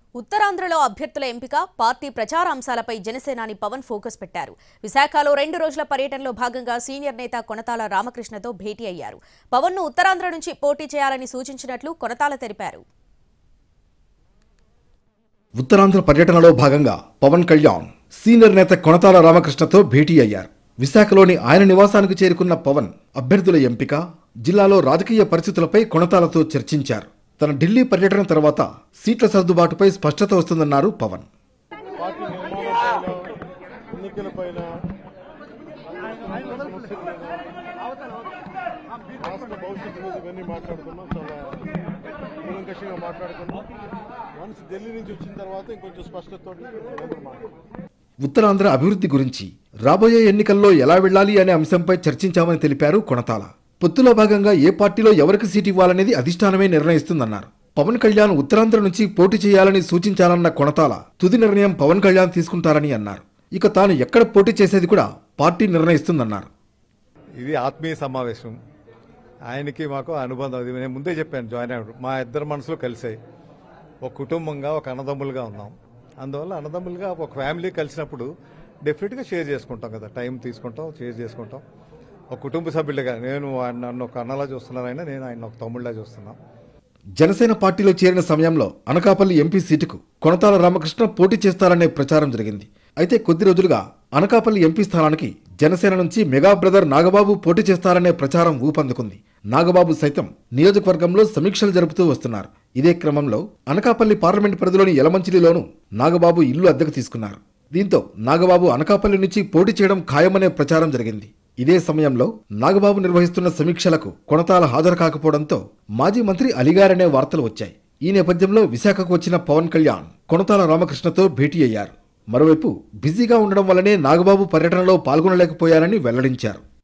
ఉత్తరాంధ్రలో అభ్యర్థుల ఎంపిక పార్టీ ప్రచార అంశాలపై జనసేనాని పవన్ ఫోకస్ పెట్టారు విశాఖలో రెండు రోజుల పర్యటనలో భాగంగా సీనియర్ నేత కొనతాల రామకృష్ణతో భేటీ అయ్యారు పవన్ను ఉత్తరాంధ్ర నుంచి పోటీ చేయాలని సూచించినట్లు కొనతాల తెలిపారు ఉత్తరాంధ్ర పర్యటనలో భాగంగా పవన్ కళ్యాణ్ సీనియర్ నేత కొనతాల రామకృష్ణతో భేటీ అయ్యారు విశాఖలోని ఆయన నివాసానికి చేరుకున్న పవన్ అభ్యర్థుల ఎంపిక జిల్లాలో రాజకీయ పరిస్థితులపై కొనతాలతో చర్చించారు తన ఢిల్లీ పర్యటన తర్వాత సీట్ల సర్దుబాటుపై స్పష్టత వస్తుందన్నారు పవన్ పార్టీ నిర్మాణం పైన ఎన్నికల పైన రాష్ట్ర భవిష్యత్తు మీద ఇవన్నీ మాట్లాడుకున్నాం చాలా కూలంకషంగా మాట్లాడుకున్నాం వన్స్ ఢిల్లీ నుంచి వచ్చిన తర్వాత ఇంకొంచెం స్పష్టతతో మాట్లాడుకున్నాం ఉత్తరాంధ్ర అభివృద్ధి గురించి రాబోయే ఎన్నికల్లో ఎలా వెళ్ళాలి అనే అంశంపై చర్చించామని తెలిపారు కొనతాల పొత్తులో భాగంగా ఏ పార్టీలో ఎవరికి సీటు ఇవ్వాలనేది అధిష్టానమే నిర్ణయిస్తుందన్నారు పవన్ కళ్యాణ్ ఉత్తరాంధ్ర నుంచి పోటీ చేయాలని సూచించాలన్న కొనతాల తుది నిర్ణయం పవన్ కళ్యాణ్ తీసుకుంటారని అన్నారు ఇక తాను ఎక్కడ పోటీ చేసేది కూడా పార్టీ నిర్ణయిస్తుందన్నారు ఇది ఆత్మీయ సమావేశం ఆయనకి మాకు అనుబంధం ఇది నేను ముందే చెప్పాను జాయిన్ అయ్యాడు మా ఇద్దరు మనసులు కలిసాయి ఒక కుటుంబంగా ఒక అన్నదమ్ములుగా ఉన్నాం అందువల్ల అన్నదమ్ములుగా ఒక ఫ్యామిలీ కలిసినప్పుడు డెఫినెట్గా షేర్ చేసుకుంటాం కదా టైం తీసుకుంటాం షేర్ చేసుకుంటాం ఒక కుటుంబ సభ్యులుగా నేను ఆయన నన్ను ఒక అన్నలా చూస్తున్నాను ఆయన నేను ఆయన ఒక తమ్ముళ్ళ చూస్తున్నాను జనసేన పార్టీలో చేరిన సమయంలో అనకాపల్లి ఎంపీ సీటుకు కొనతాల రామకృష్ణ పోటీ చేస్తారనే ప్రచారం జరిగింది అయితే కొద్ది రోజులుగా అనకాపల్లి ఎంపీ స్థానానికి జనసేన నుంచి మెగా బ్రదర్ నాగబాబు పోటీ చేస్తారనే ప్రచారం ఊపందుకుంది నాగబాబు సైతం నియోజకవర్గంలో సమీక్షలు జరుపుతూ వస్తున్నారు ఇదే క్రమంలో అనకాపల్లి పార్లమెంట్ పరిధిలోని యలమంచిలిలోనూ నాగబాబు ఇల్లు అద్దెకు తీసుకున్నారు దీంతో నాగబాబు అనకాపల్లి నుంచి పోటీ చేయడం ఖాయమనే ప్రచారం జరిగింది ఇదే సమయంలో నాగబాబు నిర్వహిస్తున్న సమీక్షలకు కొనతాల హాజరు కాకపోవడంతో మాజీ మంత్రి అలిగారనే వార్తలు వచ్చాయి ఈ నేపథ్యంలో విశాఖకు వచ్చిన పవన్ కళ్యాణ్ కొనతాల రామకృష్ణతో భేటీ అయ్యారు మరోవైపు బిజీగా ఉండడం వల్లనే నాగబాబు పర్యటనలో పాల్గొనలేకపోయారని వెల్లడించారు